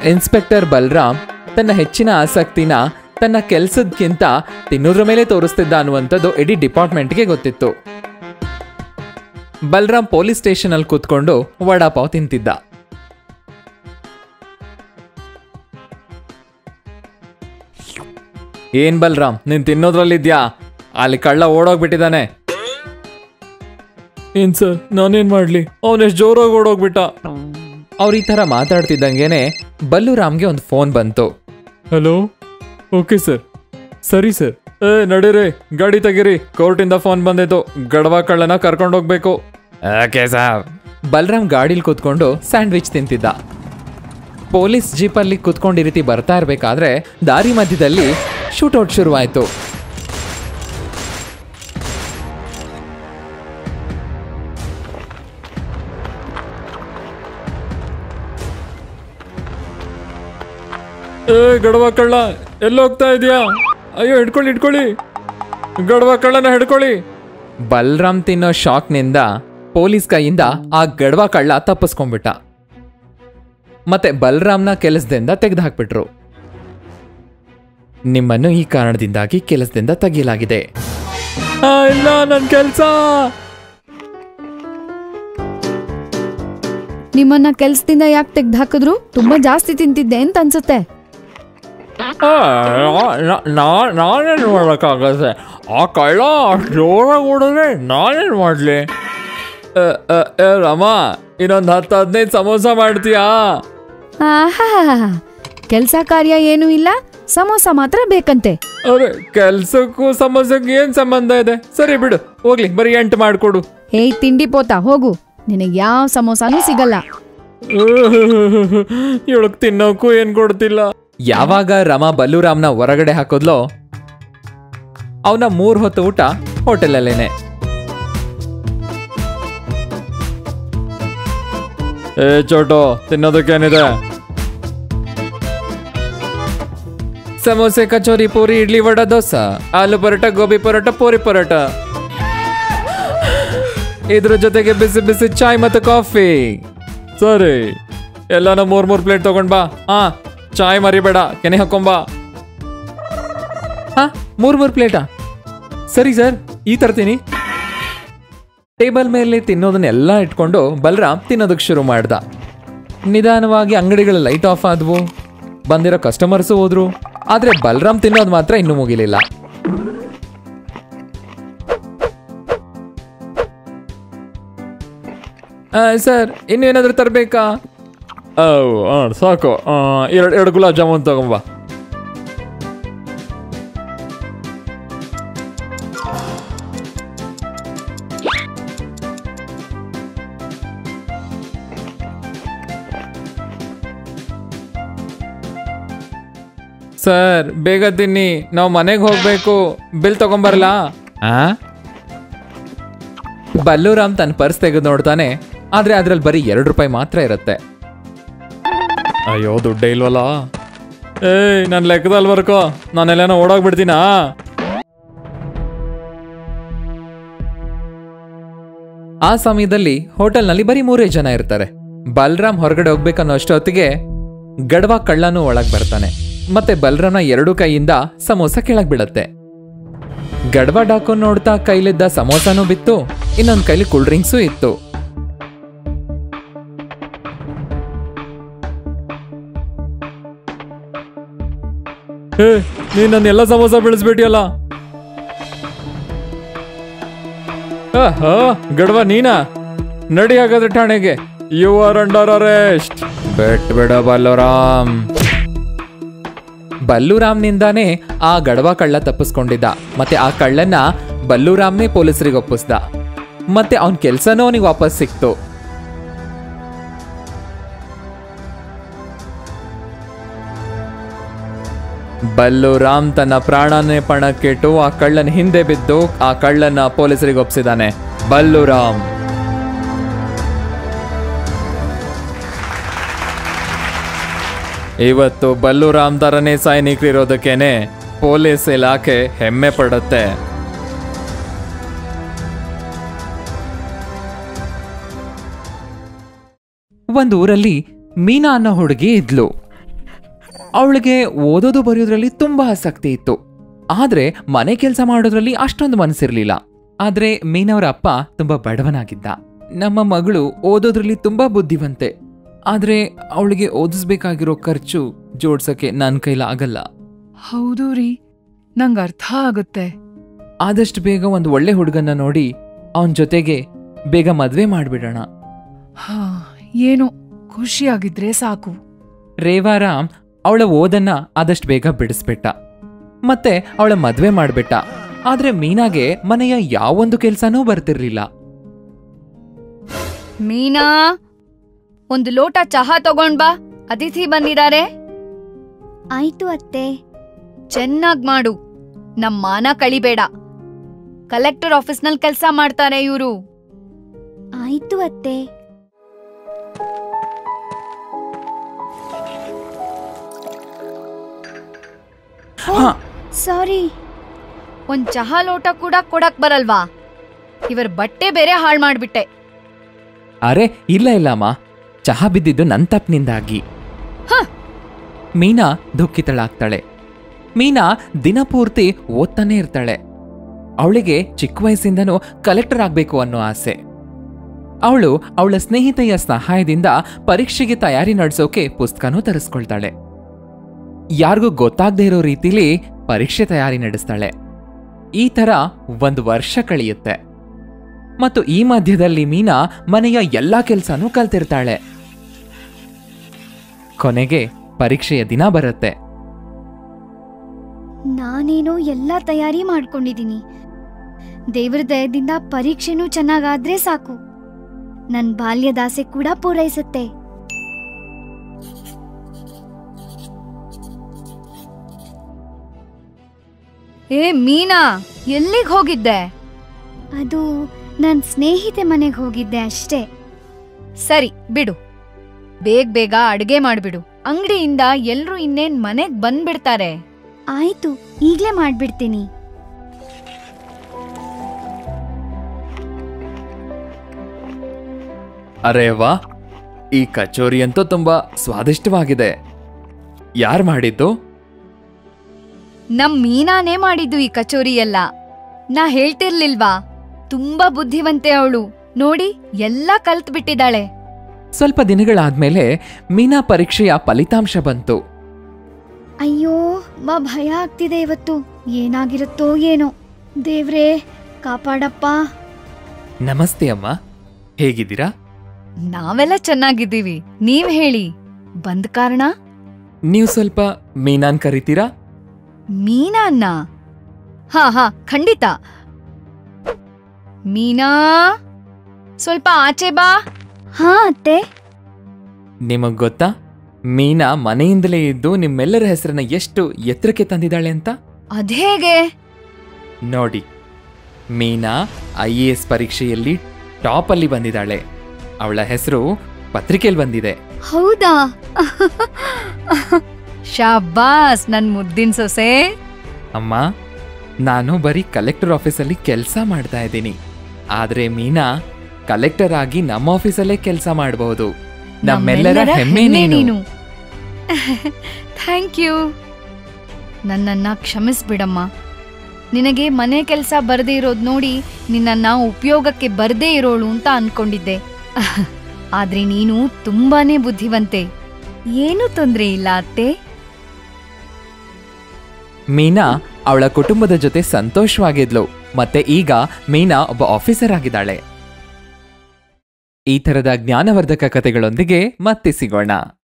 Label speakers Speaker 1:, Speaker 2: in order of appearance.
Speaker 1: Inspector Balram ತನ್ನ ಹೆಚ್ಚಿನ ಆಸಕ್ತಿನ ತನ್ನ ಕೆಲ್ಸದ್ಕಿಂತ ತಿನ್ನೋದ್ರ ಮೇಲೆ ತೋರಿಸ್ತಿದ್ದ ಅನ್ನುವಂಥದ್ದು ಇಡೀ ಡಿಪಾರ್ಟ್ಮೆಂಟ್ಗೆ ಗೊತ್ತಿತ್ತು ಬಲರಾಮ್ ಪೊಲೀಸ್ ಸ್ಟೇಷನ್ ಅಲ್ಲಿ ಕೂತ್ಕೊಂಡು ವಡಾಪಾವ್ ತಿಂತಿದ್ದ ಏನ್ ಬಲರಾಮ್ ನೀನ್ ತಿನ್ನೋದ್ರಲ್ಲಿದ್ಯಾ ಅಲ್ಲಿ ಕಳ್ಳ ಓಡೋಗ್ಬಿಟ್ಟಿದ್ದಾನೆ ಏನ್ ಸರ್ ನಾನೇನ್ ಮಾಡ್ಲಿ ಅವನೆಷ್ಟು ಜೋರಾಗಿ ಓಡೋಗ್ಬಿಟ್ಟ ಅವ್ರ ಈ ತರ ಮಾತಾಡ್ತಿದ್ದಂಗೆನೆ ಬಲ್ಲುರಾಮ್ಗೆ ಒಂದು ಫೋನ್ ಬಂತು ಹಲೋ ಓಕೆ ಸರ್ ಸರಿ ಸರ್ ಏ ನಡೀರಿ ಗಾಡಿ ತೆಗೀರಿ ಕೋರ್ಟಿಂದ ಫೋನ್ ಬಂದಿತ್ತು ಗಡವ ಕಳ್ಳನ ಕರ್ಕೊಂಡು ಹೋಗ್ಬೇಕು ಓಕೆ ಸರ್ ಬಲರಾಮ್ ಗಾಡಿಲಿ ಕೂತ್ಕೊಂಡು ಸ್ಯಾಂಡ್ವಿಚ್ ತಿಂತಿದ್ದ ಪೊಲೀಸ್ ಜೀಪಲ್ಲಿ ಕುತ್ಕೊಂಡು ಈ ರೀತಿ ಬರ್ತಾ ಇರಬೇಕಾದ್ರೆ ದಾರಿ ಮಧ್ಯದಲ್ಲಿ ಶೂಟೌಟ್ ಶುರುವಾಯಿತು ಏ ಗಡವ ಕಳ್ಳ ಎಲ್ಲೋಗ್ತಾ ಇದೆಯಾ ಅಯ್ಯೋ ಹಿಡ್ಕೊಳ್ಳಿ ಹಿಡ್ಕೊಳ್ಳಿ ಗಡವ ಕಳ್ಳನ ಹಿಡ್ಕೊಳ್ಳಿ ಬಲರಾಮ್ ತಿನ್ನೋ ಶಾಕ್ನಿಂದ ಪೊಲೀಸ್ ಕೈಯಿಂದ ಆ ಗಡವ ಕಳ್ಳ ತಪ್ಪಿಸ್ಕೊಂಡ್ಬಿಟ್ಟ ಮತ್ತೆ ಬಲರಾಮ್ನ ಕೆಲಸದಿಂದ ತೆಗೆದುಹಾಕ್ಬಿಟ್ರು ನಿಮ್ಮನ್ನು ಈ ಕಾರಣದಿಂದಾಗಿ ಕೆಲಸದಿಂದ ತೆಗೆಯಲಾಗಿದೆ ಇಲ್ಲ ನನ್ನ ಕೆಲಸ
Speaker 2: ನಿಮ್ಮನ್ನ ಕೆಲ್ಸದಿಂದ ಯಾಕೆ ತೆಗ್ದು ಹಾಕಿದ್ರು ತುಂಬಾ ಜಾಸ್ತಿ ತಿಂತಿದ್ದೆ ಅಂತ ಅನ್ಸುತ್ತೆ
Speaker 1: ನಾನೇನು ಮಾಡೋಕ್ಕಾಗತ್ತೆ ಆ ಕಳ್ಳ ಅಷ್ಟು ಜೋರಾಗಿ ಓಡಿದ್ರೆ ನಾನೇನು ಮಾಡಲಿ ರಮ ಇನ್ನೊಂದು ಹತ್ತು ಹದಿನೈದು ಸಮೋಸ ಮಾಡ್ತೀಯಾ
Speaker 2: ಆಹಾ ಕೆಲ್ಸ ಕಾರ್ಯ ಏನೂ ಇಲ್ಲ ಸಮೋಸ ಮಾತ್ರ ಬೇಕಂತೆ
Speaker 1: ಅರೆ ಕೆಲ್ಸಕ್ಕೂ ಸಮೋಸಕ್ಕೂ ಏನ್ ಸಂಬಂಧ ಇದೆ ಸರಿ ಬಿಡು ಹೋಗ್ಲಿ ಬರೀ ಎಂಟು ಮಾಡ್ಕೊಡು
Speaker 2: ಏಯ್ ತಿಂಡಿ ಪೋತ ಹೋಗು ನಿನಗೆ ಯಾವ ಸಮೋಸಾನೂ ಸಿಗಲ್ಲ
Speaker 1: ಇವಳಕ್ ತಿನ್ನೋಕ್ಕೂ ಏನ್ ಕೊಡ್ತಿಲ್ಲ ಯಾವಾಗ ರಮಾ ಬಲ್ಲುರಾಮ್ನ ಹೊರಗಡೆ ಹಾಕೋದ್ಲೋ ಅವನ ಮೂರ್ ಹೊತ್ತು ಊಟ ಹೋಟೆಲಲ್ಲೇನೆ ಏ ಚೋಟು ತಿನ್ನೋದಕ್ಕೇನಿದೆ ಸಮೋಸೆ ಕಚೋರಿ ಪೂರಿ ಇಡ್ಲಿ ವಡ ದೋಸೆ ಆಲೂ ಪರೋಟ ಗೋಬಿ ಪರೋಟ ಪೂರಿ ಪರೋಟ ಇದ್ರ ಜೊತೆಗೆ ಬಿಸಿ ಬಿಸಿ ಚಾಯ್ ಮತ್ತು ಕಾಫಿ ಸರಿ ಎಲ್ಲಾನು ಮೂರ್ ಮೂರ್ ಪ್ಲೇಟ್ ತಗೊಂಡ್ ಬಾ ಹಾ ಚಾಯ್ ಮರಿಬೇಡ ಕೆನೆ ಹಾಕೊಂಬಾ ಹಾ ಮೂರ್ ಮೂರ್ ಪ್ಲೇಟಾ ಸರಿ ಸರ್ ಈ ತರ್ತೀನಿ ಟೇಬಲ್ ಮೇಲೆ ತಿನ್ನೋದನ್ನೆಲ್ಲ ಇಟ್ಕೊಂಡು ಬಲರಾಮ್ ತಿನ್ನೋದಕ್ಕೆ ಶುರು ಮಾಡ್ದ ನಿಧಾನವಾಗಿ ಅಂಗಡಿಗಳ ಲೈಟ್ ಆಫ್ ಆದ್ವು ಬಂದಿರೋ ಕಸ್ಟಮರ್ಸು ಹೋದ್ರು ಆದ್ರೆ ಬಲರಾಮ್ ತಿನ್ನೋದು ಮಾತ್ರ ಇನ್ನೂ ಮುಗಿಲಿಲ್ಲ ಸರ್ ಇನ್ನೇನಾದ್ರೂ ತರಬೇಕಾ ಸಾಕು ಎರಡು ಎರಡು ಗುಲಾಬ್ ಜಾಮೂನ್ ತಗೊಂಬ ಸರ್ ಬೇಗ ತಿನ್ನಿ ನಾವು ಮನೆಗೆ ಹೋಗ್ಬೇಕು ಬಿಲ್ ತಗೊಂಬರ್ಲಾ ಆ ಬಲ್ಲೂರಾಮ್ ತನ್ನ ಪರ್ಸ್ ತೆಗೆದು ನೋಡ್ತಾನೆ ಆದ್ರೆ ಅದ್ರಲ್ಲಿ ಬರೀ ಎರಡು ರೂಪಾಯಿ ಮಾತ್ರ ಇರುತ್ತೆ ಅಯ್ಯೋ ದುಡ್ಡೇ ಇಲ್ವಲ್ಲ ಏಯ್ ನನ್ನ ಲೆಕ್ಕದಲ್ಲಿ ಬರ್ಕೋ ನಾನೆಲ್ಲೇನೋ ಓಡೋಗ್ಬಿಡ್ತೀನಾ ಆ ಸಮಯದಲ್ಲಿ ಹೋಟೆಲ್ನಲ್ಲಿ ಬರೀ ಮೂರೇ ಜನ ಇರ್ತಾರೆ ಬಲರಾಮ್ ಹೊರಗಡೆ ಹೋಗ್ಬೇಕನ್ನೋ ಅಷ್ಟೊತ್ತಿಗೆ ಗಡವ ಕಳ್ಳನೂ ಒಳಗ್ ಬರ್ತಾನೆ ಮತ್ತೆ ಬಲರಾಮ್ನ ಎರಡು ಕೈಯಿಂದ ಸಮೋಸ ಕೆಳಗ್ ಬೀಳತ್ತೆ ಗಡವ ಡಾಕು ನೋಡ್ತಾ ಕೈಲಿದ್ದ ಸಮೋಸನೂ ಬಿತ್ತು ಇನ್ನೊಂದ್ ಕೈಲಿ ಕೂಲ್ ಡ್ರಿಂಕ್ಸು ಇತ್ತು ಏ ನೀನ್ ನನ್ನ ಎಲ್ಲ ಸಮೋಸ ಬೆಳೆಸ್ಬಿಟ್ಟಿಯಲ್ಲ ಗಡವ ನೀನಾ ನಡಿ ಹಾಗಾದ್ರೆ ಠಾಣೆಗೆ ಯು ಆರ್ ಅಂಡರ್ ಅರೆಸ್ಟ್ ಬೆಟ್ ಬಿಡ ಬಲ್ಲುರಾಮ್ ಬಲ್ಲುರಾಮ್ನಿಂದಾನೇ ಆ ಗಡವ ಕಳ್ಳ ತಪ್ಪಿಸ್ಕೊಂಡಿದ್ದ ಮತ್ತೆ ಆ ಕಳ್ಳನ್ನ ಬಲ್ಲುರಾಮ್ನೇ ಪೊಲೀಸರಿಗೆ ಒಪ್ಪಿಸ್ದ ಮತ್ತೆ ಅವನ್ ಕೆಲ್ಸನೂ ಅವನಿಗೆ ವಾಪಸ್ ಸಿಕ್ತು ಬಲ್ಲುರಾಮ್ ತನ್ನ ಪ್ರಾಣನೇ ಪಣಕ್ಕಿಟ್ಟು ಆ ಕಳ್ಳನ ಹಿಂದೆ ಬಿದ್ದು ಆ ಕಳ್ಳನ ಪೊಲೀಸರಿಗೆ ಒಪ್ಸಿದಾನೆ ಬಲ್ಲುರಾಮ್ ಇವತ್ತು ಬಲ್ಲುರಾಮ್ ತರನೇ ಸೈನಿಕರಿರೋದಕ್ಕೇನೆ ಪೊಲೀಸ್ ಇಲಾಖೆ ಹೆಮ್ಮೆ ಪಡುತ್ತೆ ಒಂದು ಊರಲ್ಲಿ ಮೀನಾ ಅನ್ನೋ ಹುಡುಗಿ ಇದ್ಲು ಅವಳಿಗೆ ಓದೋದು ಬರೆಯೋದ್ರಲ್ಲಿ ತುಂಬಾ ಆಸಕ್ತಿ ಇತ್ತು ಆದ್ರೆ ಮನೆ ಕೆಲಸ ಮಾಡೋದ್ರಲ್ಲಿ ಅಷ್ಟೊಂದು ಮನಸ್ಸಿರ್ಲಿಲ್ಲ ಆದ್ರೆ ಮೀನವರ ಅಪ್ಪ ತುಂಬಾ ಬಡವನಾಗಿದ್ದ ನಮ್ಮ ಮಗಳು ಓದೋದ್ರಲ್ಲಿ ತುಂಬಾ ಬುದ್ಧಿವಂತೆ ಆದ್ರೆ ಅವಳಿಗೆ ಓದಿಸ್ಬೇಕಾಗಿರೋ ಖರ್ಚು ಜೋಡ್ಸಕ್ಕೆ ನನ್ನ ಕೈಲ ಆಗಲ್ಲ
Speaker 3: ಹೌದು ರೀ ನಂಗ್ ಅರ್ಥ ಆಗುತ್ತೆ
Speaker 1: ಆದಷ್ಟು ಬೇಗ ಒಂದು ಒಳ್ಳೆ ಹುಡುಗನ್ನ ನೋಡಿ ಅವನ ಜೊತೆಗೆ ಬೇಗ ಮದ್ವೆ ಮಾಡ್ಬಿಡೋಣ
Speaker 3: ಹಾ ಏನೋ ಖುಷಿಯಾಗಿದ್ರೆ ಸಾಕು
Speaker 1: ರೇವಾರಾಮ್ ಅವಳ ಓದನ್ನ ಆದಷ್ಟು ಬೇಗ ಬಿಡಿಸ್ಬಿಟ್ಟ ಮತ್ತೆ ಅವಳ ಮದ್ವೆ ಮಾಡ್ಬಿಟ್ಟ ಆದ್ರೆ ಮೀನಾಗೆ ಮನೆಯ ಯಾವೊಂದು ಕೆಲ್ಸನೂ ಬರ್ತಿರ್ಲಿಲ್ಲ
Speaker 2: ಮೀನಾ ಒಂದು ಲೋಟ ಚಹಾ ತಗೊಂಡ್ ಬಾ ಅತಿಥಿ ಬಂದಿದ್ದಾರೆ
Speaker 4: ಆಯ್ತು ಅತ್ತೆ
Speaker 2: ಚೆನ್ನಾಗ್ ಮಾಡು ನಮ್ ಮಾನ ಕಳಿಬೇಡ ಕಲೆಕ್ಟರ್ ಆಫೀಸ್ನಲ್ಲಿ ಕೆಲ್ಸ ಮಾಡ್ತಾರೆ ಇವ್ರು
Speaker 4: ಆಯ್ತು ಅತ್ತೆ
Speaker 1: ಹಾ
Speaker 4: ಸಾರಿ
Speaker 2: ಒಂದ್ ಚಹಾ ಲೋಟ ಕೂಡ ಕೊಡಕ್ ಬರಲ್ವಾ ಇವರ್ ಬಟ್ಟೆ ಬೇರೆ ಹಾಳ್ ಮಾಡ್ಬಿಟ್ಟೆ
Speaker 1: ಅರೆ ಇಲ್ಲ ಇಲ್ಲಮ್ಮ ಚಹಾ ಬಿದ್ದಿದ್ದು ನನ್ ತಪ್ಪಿನಿಂದಾಗಿ
Speaker 2: ಹ.
Speaker 1: ಮೀನಾ ದುಃಖಿತಳಾಗ್ತಾಳೆ ಮೀನಾ ದಿನಪೂರ್ತಿ ಓದ್ತಾನೆ ಇರ್ತಾಳೆ ಅವಳಿಗೆ ಚಿಕ್ಕ ವಯಸ್ಸಿಂದನೂ ಕಲೆಕ್ಟರ್ ಆಗ್ಬೇಕು ಅನ್ನೋ ಆಸೆ ಅವಳು ಅವಳ ಸ್ನೇಹಿತೆಯ ಸಹಾಯದಿಂದ ಪರೀಕ್ಷೆಗೆ ತಯಾರಿ ನಡೆಸೋಕೆ ಪುಸ್ತಕನೂ ತರಿಸ್ಕೊಳ್ತಾಳೆ ಯಾರಿಗೂ ಗೊತ್ತಾಗದೇ ಇರೋ ರೀತಿಲಿ ಪರೀಕ್ಷೆ ತಯಾರಿ ನಡೆಸ್ತಾಳೆ ಈ ತರ ಒಂದು ವರ್ಷ ಕಳೆಯುತ್ತೆ ಮತ್ತು ಈ ಮಧ್ಯದಲ್ಲಿ ಮೀನಾ ಮನೆಯ ಎಲ್ಲಾ ಕೆಲ್ಸನೂ ಕಲ್ತಿರ್ತಾಳೆ ಕೊನೆಗೆ ಪರೀಕ್ಷೆಯ ದಿನ ಬರುತ್ತೆ
Speaker 4: ನಾನೇನೋ ಎಲ್ಲ ತಯಾರಿ ಮಾಡ್ಕೊಂಡಿದ್ದೀನಿ ದೇವ್ರ ದಯದಿಂದ ಪರೀಕ್ಷೆನೂ ಚೆನ್ನಾಗಾದ್ರೆ ಸಾಕು ನನ್ ಬಾಲ್ಯದಾಸೆ ಕೂಡ ಪೂರೈಸುತ್ತೆ
Speaker 2: ಏ ಮೀನಾ ಎಲ್ಲಿಗ್ ಹೋಗಿದ್ದೆ
Speaker 4: ಅದು ನನ್ ಸ್ನೇಹಿತೆ ಮನೆಗೆ ಹೋಗಿದ್ದೆ ಅಷ್ಟೇ
Speaker 2: ಸರಿ ಬಿಡು ಬೇಗ ಬೇಗ ಅಡ್ಗೆ ಮಾಡ್ಬಿಡು ಅಂಗಡಿಯಿಂದ ಎಲ್ರೂ ಇನ್ನೇನ್ ಮನೆಗ್ ಬಂದ್ಬಿಡ್ತಾರೆ
Speaker 4: ಆಯ್ತು ಈಗ್ಲೇ ಮಾಡ್ಬಿಡ್ತೀನಿ
Speaker 1: ಅರೆ ವಾ ಈ ಕಚೋರಿ ಅಂತೂ ತುಂಬಾ ಸ್ವಾದಿಷ್ಟವಾಗಿದೆ ಯಾರು ಮಾಡಿದ್ದು
Speaker 2: ನಮ್ ಮೀನಾನೇ ಮಾಡಿದ್ದು ಈ ಕಚೋರಿ ಎಲ್ಲ ನಾ ಹೇಳ್ತಿರ್ಲಿಲ್ವಾ ತುಂಬಾ ಬುದ್ಧಿವಂತೆ ಅವಳು ನೋಡಿ ಎಲ್ಲ ಕಲ್ತ್ ಬಿಟ್ಟಿದ್ದಾಳೆ
Speaker 1: ಸ್ವಲ್ಪ ದಿನಗಳಾದ್ಮೇಲೆ ಮೀನಾ ಪರೀಕ್ಷೆಯ ಫಲಿತಾಂಶ ಬಂತು
Speaker 4: ಅಯ್ಯೋ ಬಾ ಭಯ ಆಗ್ತಿದೆ ಇವತ್ತು ಏನಾಗಿರುತ್ತೋ ಏನೋ ದೇವ್ರೇ ಕಾಪಾಡಪ್ಪ
Speaker 1: ನಮಸ್ತೆ ಅಮ್ಮ ಹೇಗಿದ್ದೀರಾ
Speaker 2: ನಾವೆಲ್ಲ ಚೆನ್ನಾಗಿದ್ದೀವಿ ನೀವ್ ಹೇಳಿ ಬಂದ್ ಕಾರಣ
Speaker 1: ನೀವು ಸ್ವಲ್ಪ ಮೀನಾನ್ ಕರಿತೀರಾ
Speaker 2: ಮೀನಾನ್ನ ಹಾ ಹಾ ಖಂಡಿತ ಮೀನಾ ಸ್ವಲ್ಪ ಆಚೆ ಬಾ
Speaker 4: ಹಾ ಅತ್ತೆ
Speaker 1: ನಿಮಗ್ ಗೊತ್ತಾ ಮೀನಾ ಮನೆಯಿಂದಲೇ ಇದ್ದು ನಿಮ್ಮೆಲ್ಲರ ಹೆಸರನ್ನ ಎಷ್ಟು ಎತ್ತರಕ್ಕೆ ತಂದಿದ್ದಾಳೆ ಅಂತ
Speaker 2: ಅದ್ಹೇಗೆ
Speaker 1: ನೋಡಿ ಮೀನಾ ಐ ಎ ಎಸ್ ಪರೀಕ್ಷೆಯಲ್ಲಿ ಟಾಪ್ ಅಲ್ಲಿ ಬಂದಿದ್ದಾಳೆ ಅವಳ ಹೆಸರು ಪತ್ರಿಕೆಯಲ್ಲಿ ಬಂದಿದೆ
Speaker 4: ಹೌದಾ
Speaker 2: ಶಾಬಾಸ್ ನನ್ ಮುದ್ದಿನ ಸೊಸೆ
Speaker 1: ಅಮ್ಮ ನಾನು ಬರೀ ಕಲೆಕ್ಟರ್ ಆಫೀಸಲ್ಲಿ ಕೆಲಸ ಮಾಡ್ತಾ ಇದ್ದೀನಿ ಆದ್ರೆ ಮೀನಾ ಕಲೆಕ್ಟರ್ ಆಗಿ ನಮ್ಮ ಆಫೀಸಲ್ಲೇ ಕೆಲಸ ಮಾಡಬಹುದು ನಮ್ಮೆಲ್ಲರ ಹೆಮ್ಮೆ ನೀನು
Speaker 2: ಥ್ಯಾಂಕ್ ಯು ನನ್ನನ್ನ ಕ್ಷಮಿಸ್ಬಿಡಮ್ಮ ನಿನಗೆ ಮನೆ ಕೆಲಸ ಬರದೇ ಇರೋದ್ ನೋಡಿ ನಿನ್ನನ್ನ ಉಪಯೋಗಕ್ಕೆ ಬರ್ದೇ ಇರೋಳು ಅಂತ ಅನ್ಕೊಂಡಿದ್ದೆ ಆದ್ರೆ ನೀನು ತುಂಬಾನೇ ಬುದ್ಧಿವಂತೆ ಏನೂ ತೊಂದ್ರೆ ಇಲ್ಲ ಅತ್ತೆ
Speaker 1: ಮೀನಾ ಅವಳ ಕುಟುಂಬದ ಜೊತೆ ಸಂತೋಷವಾಗಿದ್ಲು ಮತ್ತೆ ಈಗ ಮೀನಾ ಒಬ್ಬ ಆಫೀಸರ್ ಆಗಿದ್ದಾಳೆ ಈ ತರದ ಜ್ಞಾನವರ್ಧಕ ಕಥೆಗಳೊಂದಿಗೆ ಮತ್ತೆ ಸಿಗೋಣ